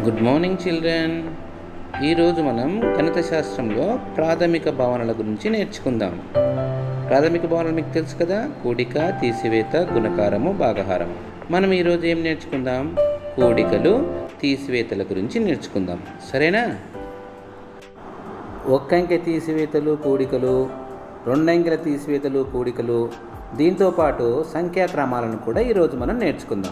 good morning children ఈరోజు మనం గణిత శాస్త్రంలో ప్రాథమిక భావనల గురించి నేర్చుకుందాం ప్రాథమిక భావనలు మీకు తెలుసు కదా కూడిక తీసివేత గుణకారము భాగహారం మనం ఈరోజు ఏం నేర్చుకుందాం కూడికలు తీసివేతల గురించి నేర్చుకుందాం సరేనా ఒక్కంకె తీసివేతలు కూడికలు రెండంకెల తీసివేతలు కూడికలు దీంతో పాటు సంఖ్యాక్రమాలను కూడా ఈరోజు మనం నేర్చుకుందాం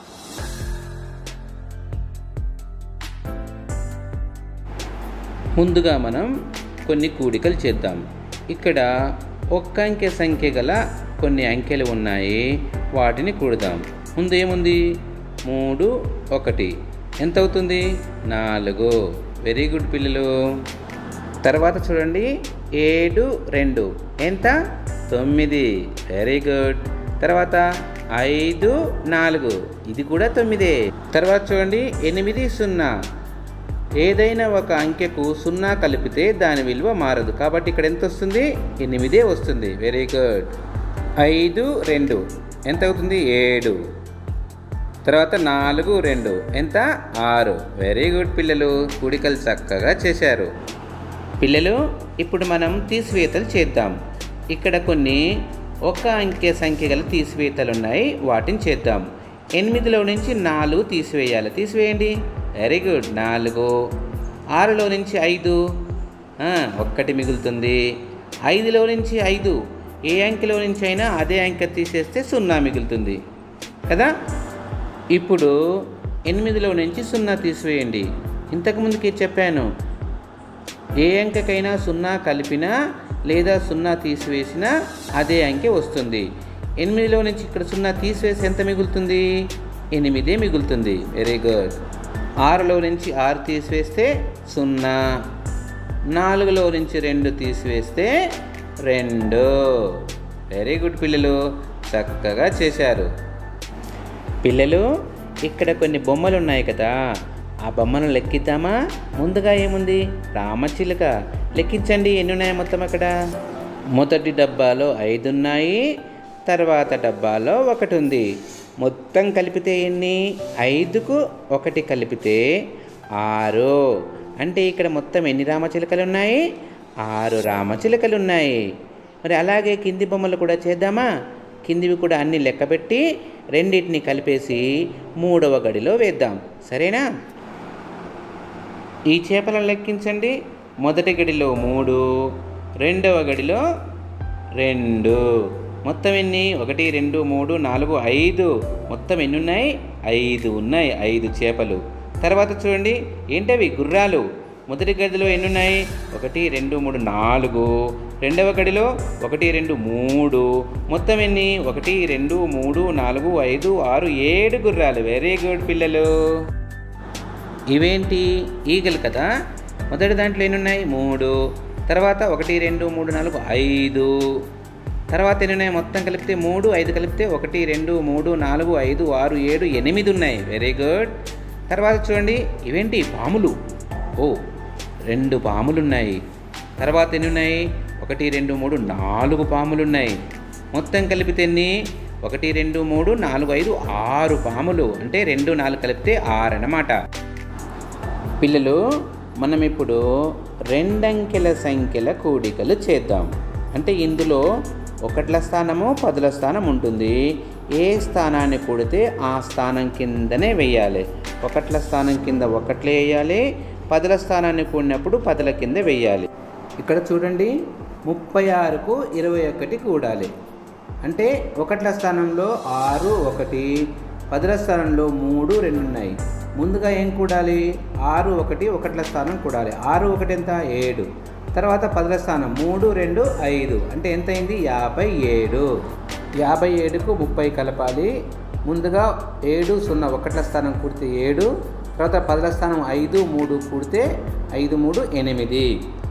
ముందుగా మనం కొన్ని కూడికలు చేద్దాం ఇక్కడ ఒక్క అంకె సంఖ్య గల కొన్ని అంకెలు ఉన్నాయి వాటిని కూడదాం ముందు ఏముంది మూడు ఒకటి ఎంత అవుతుంది నాలుగు వెరీ గుడ్ పిల్లలు తర్వాత చూడండి ఏడు రెండు ఎంత తొమ్మిది వెరీ గుడ్ తర్వాత ఐదు నాలుగు ఇది కూడా తొమ్మిదే తర్వాత చూడండి ఎనిమిది సున్నా ఏదైనా ఒక అంకెకు సున్నా కలిపితే దాని విలువ మారదు కాబట్టి ఇక్కడ ఎంత వస్తుంది ఎనిమిదే వస్తుంది వెరీ గుడ్ ఐదు రెండు ఎంత అవుతుంది ఏడు తర్వాత నాలుగు రెండు ఎంత ఆరు వెరీ గుడ్ పిల్లలు కూడికలు చక్కగా చేశారు పిల్లలు ఇప్పుడు మనం తీసివేతలు చేద్దాం ఇక్కడ కొన్ని ఒక అంకె సంఖ్య గల తీసివేతలు ఉన్నాయి వాటిని చేద్దాం ఎనిమిదిలో నుంచి నాలుగు తీసివేయాలి తీసివేయండి వెరీ గుడ్ నాలుగు ఆరులో నుంచి ఐదు ఆ, ఒక్కటి మిగులుతుంది ఐదులో నుంచి ఐదు ఏ అంకెలో నుంచి అయినా అదే అంకె తీసేస్తే సున్నా మిగులుతుంది కదా ఇప్పుడు ఎనిమిదిలో నుంచి సున్నా తీసివేయండి ఇంతకుముందుకే చెప్పాను ఏ అంకెకైనా సున్నా కలిపినా లేదా సున్నా తీసివేసినా అదే అంకె వస్తుంది ఎనిమిదిలో నుంచి ఇక్కడ సున్నా తీసివేసి ఎంత మిగులుతుంది ఎనిమిదే మిగులుతుంది వెరీ గుడ్ ఆరులో నుంచి ఆరు తీసివేస్తే సున్నా నాలుగులో నుంచి రెండు తీసివేస్తే రెండు వెరీ గుడ్ పిల్లలు చక్కగా చేశారు పిల్లలు ఇక్కడ కొన్ని బొమ్మలు ఉన్నాయి కదా ఆ బొమ్మను లెక్కిద్దామా ముందుగా ఏముంది రామచిలుక లెక్కించండి ఎన్ని ఉన్నాయి మొత్తం అక్కడ మొదటి డబ్బాలో ఐదు ఉన్నాయి తర్వాత డబ్బాలో ఒకటి ఉంది మొత్తం కలిపితే ఎన్ని ఐదుకు ఒకటి కలిపితే ఆరు అంటే ఇక్కడ మొత్తం ఎన్ని రామచిలుకలు ఉన్నాయి ఆరు రామచిలుకలు ఉన్నాయి మరి అలాగే కింది బొమ్మలు కూడా చేద్దామా కిందివి కూడా అన్ని లెక్కపెట్టి రెండింటిని కలిపేసి మూడవ గడిలో వేద్దాం సరేనా ఈ చేపలను లెక్కించండి మొదటి గడిలో మూడు రెండవ గడిలో రెండు మొత్తం ఎన్ని ఒకటి రెండు మూడు నాలుగు ఐదు మొత్తం ఎన్ని ఉన్నాయి ఐదు ఉన్నాయి ఐదు చేపలు తర్వాత చూడండి ఏంటవి గుర్రాలు మొదటి గదిలో ఎన్ని ఉన్నాయి ఒకటి రెండు మూడు నాలుగు రెండవ గడిలో ఒకటి రెండు మూడు మొత్తం ఎన్ని ఒకటి రెండు మూడు నాలుగు ఐదు ఆరు ఏడు గుర్రాలు వెరీ గుడ్ పిల్లలు ఇవేంటి ఈగలు కదా మొదటి దాంట్లో ఎన్ని ఉన్నాయి మూడు తర్వాత ఒకటి రెండు మూడు నాలుగు ఐదు తర్వాత ఎన్ని ఉన్నాయి మొత్తం కలిపితే మూడు ఐదు కలిపితే ఒకటి రెండు మూడు నాలుగు ఐదు ఆరు ఏడు ఎనిమిది ఉన్నాయి వెరీ గుడ్ తర్వాత చూడండి ఇవేంటి పాములు ఓ రెండు పాములు ఉన్నాయి తర్వాత ఎన్ని ఉన్నాయి ఒకటి రెండు మూడు నాలుగు పాములు ఉన్నాయి మొత్తం కలిపితే ఎన్ని ఒకటి రెండు మూడు నాలుగు ఐదు ఆరు పాములు అంటే రెండు నాలుగు కలిపితే ఆరు అన్నమాట పిల్లలు మనం ఇప్పుడు రెండంకెల సంఖ్యల కూడికలు చేద్దాం అంటే ఇందులో ఒకట్ల స్థానము పదుల స్థానం ఉంటుంది ఏ స్థానాన్ని కూడితే ఆ స్థానం కిందనే వేయాలి ఒకట్ల స్థానం కింద ఒకట్లే వేయాలి పదుల స్థానాన్ని కూడినప్పుడు పదుల కింద వేయాలి ఇక్కడ చూడండి ముప్పై ఆరుకు ఇరవై ఒకటి కూడాలి అంటే ఒకట్ల స్థానంలో ఆరు ఒకటి పదుల స్థానంలో మూడు రెండు ఉన్నాయి ముందుగా ఏం కూడాలి ఆరు ఒకటి ఒకట్ల స్థానం కూడాలి ఆరు ఒకటి ఎంత ఏడు తర్వాత పదుల స్థానం మూడు రెండు ఐదు అంటే ఎంత అయింది యాభై ఏడు యాభై ఏడుకు ముప్పై కలపాలి ముందుగా ఏడు సున్నా ఒకట్ల స్థానం కూడితే ఏడు తర్వాత పదుల స్థానం ఐదు మూడు కూడితే ఐదు మూడు ఎనిమిది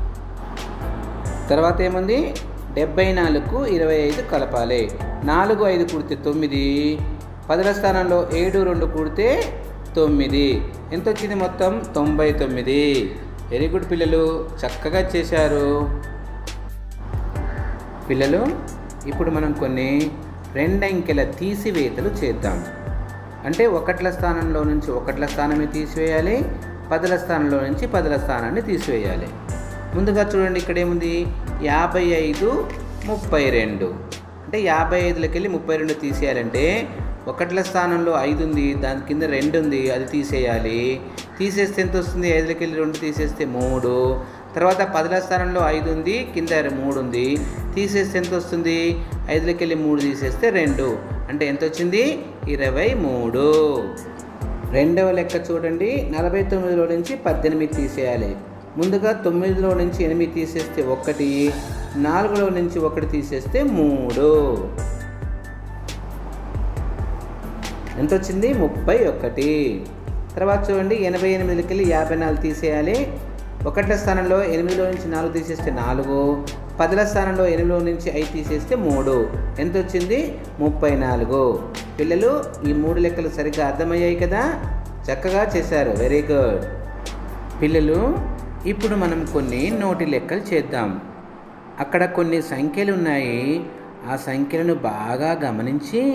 తర్వాత ఏముంది డెబ్బై నాలుగుకు ఇరవై ఐదు కలపాలి నాలుగు ఐదు కూడితే తొమ్మిది పదుల స్థానంలో ఏడు రెండు కూడితే తొమ్మిది ఎంత వచ్చింది మొత్తం తొంభై తొమ్మిది వెరీ గుడ్ పిల్లలు చక్కగా చేశారు పిల్లలు ఇప్పుడు మనం కొన్ని రెండంకెల తీసివేతలు చేద్దాం అంటే ఒకట్ల స్థానంలో నుంచి ఒకట్ల స్థానమే తీసివేయాలి పదల స్థానంలో నుంచి పదల స్థానాన్ని తీసివేయాలి ముందుగా చూడండి ఇక్కడ ఏముంది యాభై ఐదు ముప్పై రెండు అంటే యాభై ఐదులకి వెళ్ళి ముప్పై రెండు తీసేయాలంటే ఒకట్ల స్థానంలో ఐదు ఉంది దాని కింద రెండు ఉంది అది తీసేయాలి తీసేస్తే ఎంత వస్తుంది ఐదులకి వెళ్ళి రెండు తీసేస్తే మూడు తర్వాత పదల స్థానంలో ఐదు ఉంది కింద మూడు ఉంది తీసేస్తే ఎంత వస్తుంది ఐదులకి వెళ్ళి మూడు తీసేస్తే రెండు అంటే ఎంత వచ్చింది ఇరవై మూడు రెండవ లెక్క చూడండి నలభై తొమ్మిదిలో నుంచి పద్దెనిమిది తీసేయాలి ముందుగా తొమ్మిదిలో నుంచి ఎనిమిది తీసేస్తే ఒకటి నాలుగులో నుంచి ఒకటి తీసేస్తే మూడు ఎంత వచ్చింది ముప్పై ఒకటి తర్వాత చూడండి ఎనభై ఎనిమిదికి వెళ్ళి యాభై నాలుగు తీసేయాలి ఒకట్ల స్థానంలో ఎనిమిదిలో నుంచి నాలుగు తీసేస్తే నాలుగు పదుల స్థానంలో ఎనిమిదిలో నుంచి ఐదు తీసేస్తే మూడు ఎంత వచ్చింది ముప్పై నాలుగు పిల్లలు ఈ మూడు లెక్కలు సరిగ్గా అర్థమయ్యాయి కదా చక్కగా చేశారు వెరీ గుడ్ పిల్లలు ఇప్పుడు మనం కొన్ని నోటి లెక్కలు చేద్దాం అక్కడ కొన్ని సంఖ్యలు ఉన్నాయి ఆ సంఖ్యలను బాగా గమనించి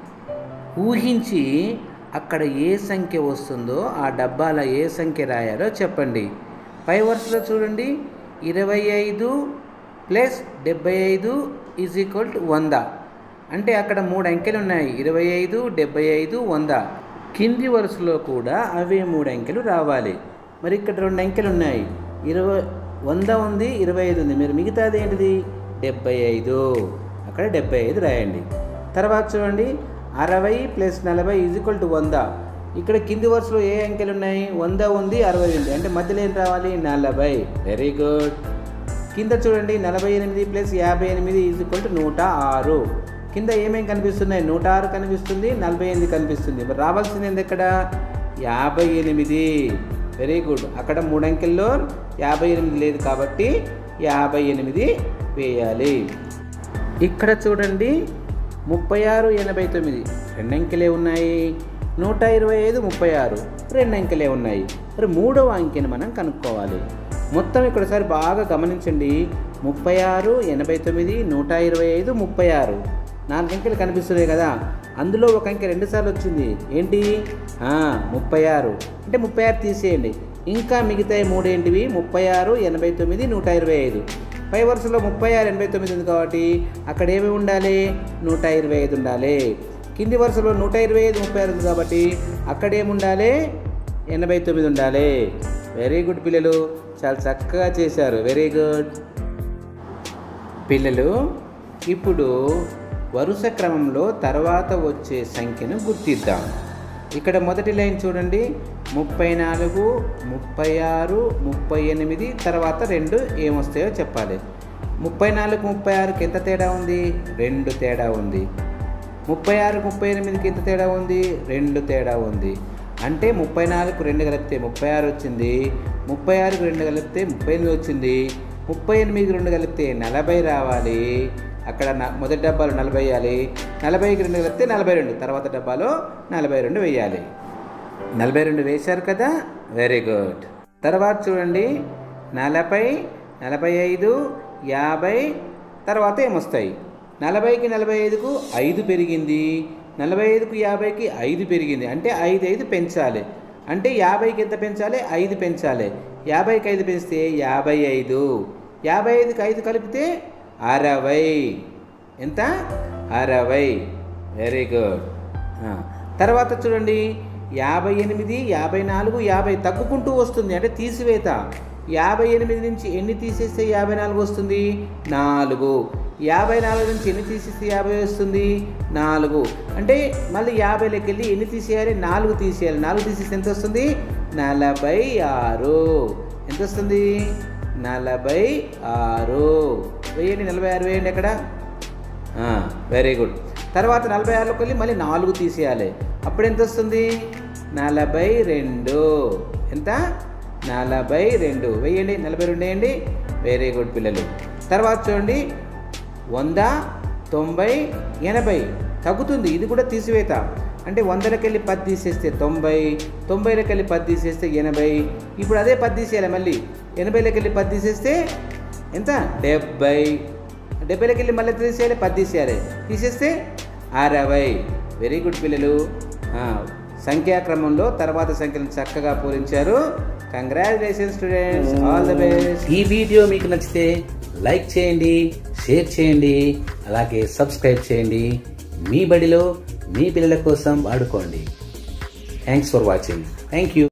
ఊహించి అక్కడ ఏ సంఖ్య వస్తుందో ఆ డబ్బాలో ఏ సంఖ్య రాయాలో చెప్పండి పై వరుసలో చూడండి ఇరవై ఐదు ప్లస్ డెబ్బై ఐదు ఈజ్ ఈక్వల్ టు వంద అంటే అక్కడ మూడు అంకెలు ఉన్నాయి ఇరవై ఐదు డెబ్బై ఐదు వంద కింది వరుసలో కూడా అవే మూడు అంకెలు రావాలి మరి ఇక్కడ రెండు అంకెలు ఉన్నాయి ఇరవై వంద ఉంది ఇరవై ఐదు ఉంది మీరు మిగతాది ఏంటిది డెబ్బై ఐదు అక్కడ డెబ్బై ఐదు రాయండి తర్వాత చూడండి అరవై ప్లస్ నలభై ఈజ్ ఈక్వల్ టు వంద ఇక్కడ కింది వరుసలో ఏ అంకెలు ఉన్నాయి వంద ఉంది అరవై ఉంది అంటే మధ్యలో ఏం రావాలి నలభై వెరీ గుడ్ కింద చూడండి నలభై ఎనిమిది ప్లస్ యాభై ఎనిమిది ఈజ్ ఈక్వల్ టు నూట ఆరు కింద ఏమేమి కనిపిస్తున్నాయి నూట ఆరు కనిపిస్తుంది నలభై ఎనిమిది కనిపిస్తుంది మరి రావాల్సింది ఏంది ఎక్కడ యాభై ఎనిమిది వెరీ గుడ్ అక్కడ మూడు అంకెల్లో యాభై ఎనిమిది లేదు కాబట్టి యాభై ఎనిమిది వేయాలి ఇక్కడ చూడండి ముప్పై ఆరు ఎనభై తొమ్మిది రెండు అంకెలే ఉన్నాయి నూట ఇరవై ఐదు ముప్పై ఆరు రెండు అంకెలే ఉన్నాయి మరి మూడవ అంకెను మనం కనుక్కోవాలి మొత్తం ఇక్కడసారి బాగా గమనించండి ముప్పై ఆరు ఎనభై తొమ్మిది నూట ఇరవై ఐదు ముప్పై ఆరు నాలుగు అంకెలు కనిపిస్తున్నాయి కదా అందులో ఒక అంకె రెండుసార్లు వచ్చింది ఏంటి ఆ, ముప్పై ఆరు అంటే ముప్పై ఆరు తీసేయండి ఇంకా మిగతా మూడు ఏంటివి ముప్పై ఆరు ఎనభై తొమ్మిది నూట ఇరవై ఐదు పై వరుసలో ముప్పై ఆరు ఎనభై తొమ్మిది ఉంది కాబట్టి అక్కడ ఏమి ఉండాలి నూట ఇరవై ఐదు ఉండాలి కింది వరుసలో నూట ఇరవై ఐదు ముప్పై ఆరు ఉంది కాబట్టి అక్కడ ఏమి ఉండాలి ఎనభై తొమ్మిది ఉండాలి వెరీ గుడ్ పిల్లలు చాలా చక్కగా చేశారు వెరీ గుడ్ పిల్లలు ఇప్పుడు వరుస క్రమంలో తర్వాత వచ్చే సంఖ్యను గుర్తిద్దాం ఇక్కడ మొదటి లైన్ చూడండి ముప్పై నాలుగు ముప్పై ఆరు ముప్పై ఎనిమిది తర్వాత రెండు ఏమొస్తాయో చెప్పాలి ముప్పై నాలుగు ముప్పై ఆరుకి ఎంత తేడా ఉంది రెండు తేడా ఉంది ముప్పై ఆరు ముప్పై ఎనిమిదికి ఎంత తేడా ఉంది రెండు తేడా ఉంది అంటే ముప్పై నాలుగు రెండు కలిపితే ముప్పై ఆరు వచ్చింది ముప్పై ఆరుకు రెండు కలిపితే ముప్పై ఎనిమిది వచ్చింది ముప్పై ఎనిమిదికి రెండు కలిపితే నలభై రావాలి అక్కడ న- మొదటి డబ్బాలో నలభై వేయాలి నలభైకి రెండు కలిపితే నలభై రెండు తర్వాత డబ్బాలో నలభై రెండు వేయాలి నలభై రెండు వేశారు కదా వెరీ గుడ్ తర్వాత చూడండి నలభై నలభై ఐదు యాభై తర్వాత ఏమొస్తాయి నలభైకి నలభై ఐదుకు ఐదు పెరిగింది నలభై ఐదుకు యాభైకి ఐదు పెరిగింది అంటే ఐదు ఐదు పెంచాలి అంటే యాభైకి ఎంత పెంచాలి ఐదు పెంచాలి యాభైకి ఐదు పెంచితే యాభై ఐదు యాభై ఐదుకి ఐదు కలిపితే అరవై ఎంత అరవై వెరీ గుడ్ ఆ, తర్వాత చూడండి యాభై ఎనిమిది యాభై నాలుగు యాభై తగ్గుకుంటూ వస్తుంది అంటే తీసివేత యాభై ఎనిమిది నుంచి ఎన్ని తీసేస్తే యాభై నాలుగు వస్తుంది నాలుగు యాభై నాలుగు నుంచి ఎన్ని తీసేస్తే యాభై వస్తుంది నాలుగు అంటే మళ్ళీ యాభైలోకి వెళ్ళి ఎన్ని తీసేయాలి నాలుగు తీసేయాలి నాలుగు తీసేస్తే ఎంత వస్తుంది నలభై ఆరు ఎంత వస్తుంది నలభై ఆరు వేయండి నలభై ఆరు వేయండి ఎక్కడ వెరీ గుడ్ తర్వాత నలభై ఆరులోకి వెళ్ళి మళ్ళీ నాలుగు తీసేయాలి అప్పుడు ఎంత వస్తుంది నలభై రెండు ఎంత నలభై రెండు వేయండి నలభై రెండు వేయండి వెరీ గుడ్ పిల్లలు తర్వాత చూడండి వంద తొంభై ఎనభై తగ్గుతుంది ఇది కూడా తీసివేత అంటే వందలకి వెళ్ళి పది తీసేస్తే తొంభై తొంభైలకి వెళ్ళి పది తీసేస్తే ఎనభై ఇప్పుడు అదే పది తీసేయాలి మళ్ళీ ఎనభైలకి వెళ్ళి పది తీసేస్తే ఎంత డెబ్బై డెబ్బైలకి వెళ్ళి మళ్ళీ తీసేయాలి పది తీసేయాలి తీసేస్తే అరవై వెరీ గుడ్ పిల్లలు సంఖ్యాక్రమంలో తర్వాత సంఖ్యలను చక్కగా పూరించారు congratulation students all the best ఈ వీడియో మీకు నచ్చితే లైక్ చేయండి షేర్ చేయండి అలాగే సబ్స్క్రైబ్ చేయండి మీ బడిలో మీ పిల్లల కోసం వాడుకోండి thanks for watching thank you